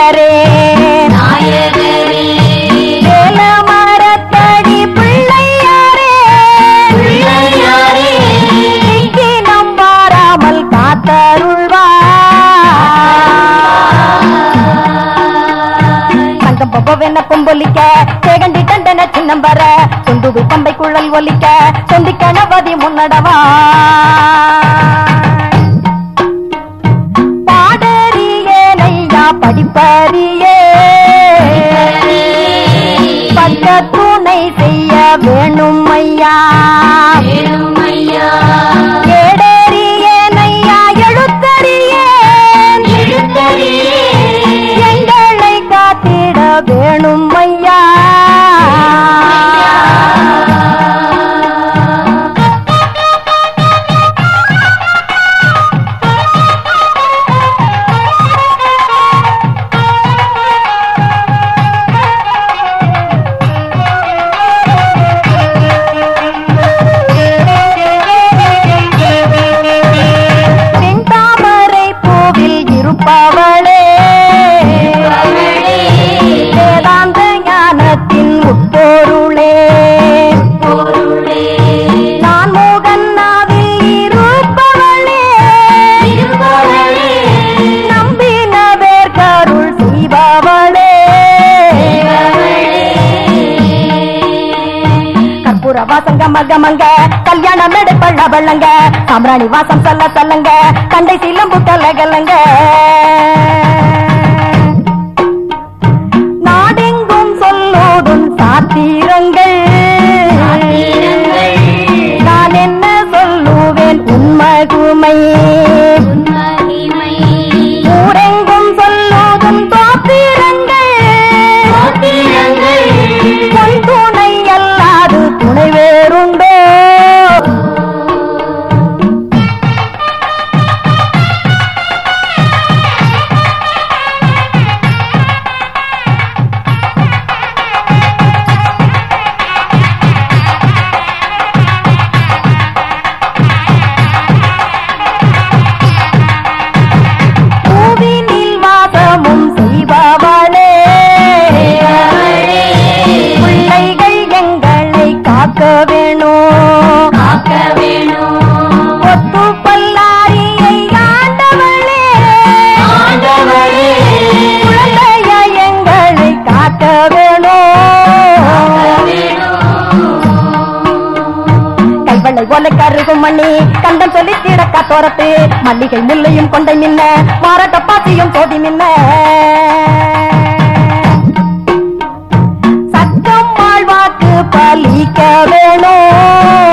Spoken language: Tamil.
நாயகரே நாயகரே வேல மரத்தடி பிள்ளையாரே பிள்ளையாரே நம் வாராமல் காத்தருள்வாய் தங்கம் பொவ்வென்ன பொம்பொலிக்க சேகண்டி தண்டன சின்னம்பர சுண்டுவி பம்பை குழல் ஒலிக்க சொந்தி கணபதி முன்னடவா பாடறியே நையா படிப்பறியே பக்க துணை செய்ய வேணும் ஐயா வேணுமையா ஏடறியே நையா எழுத்தறியேன் எழுத்தறியே எங்களை காத்திட வேணும் ஐயா செந்தாமரை பூவில் இருப்பவளே வேதாந்த ஞானத்தின் உட்பொருளே பொருளே நான் மோகன்னாவில் இருப்பவளே இருப்பவளே நம்பினவேர் கருள் செய்பவளே கற்பூர வாசங்க மகமங்க கல்யாணம் எடுப்பள்ள வள்ளங்க சாம்ராணி வாசம் சொல்ல சொல்லங்க கண்டை சிலம்பு கலகலங்க நாடெங்கும் சொல்லோடும் சாத்திரங்கள் சாத்திரங்கள் நான் என்ன சொல்லுவேன் உண்மகுமை உன்மகிமை ஊரெங்கும் சொல்லோடும் தோத்திரங்கள் சாத்திரங்கள் பொன் துணை அல்லாது துணை வேறுண்டோ பூவினில் வாசமும் செய்பவளே பிள்ளைகள் எங்களை காக்க வேணும் காக்க வேணும் ஒத்து பல்லாரியை ஆண்டவளே ஆண்டவரே குழந்தைய எங்களை காக்க வேணும் கைவளை ஒலை கருகும் மணி கண்டம் சொல்லி திடக்கா தோரத்து மல்லிகை முல்லையும் கொண்டை மின்ன மாரட்ட பாத்தியும் தோதி மின்ன சத்தம் வாழ்வாக்கு பலிக்க வேணும்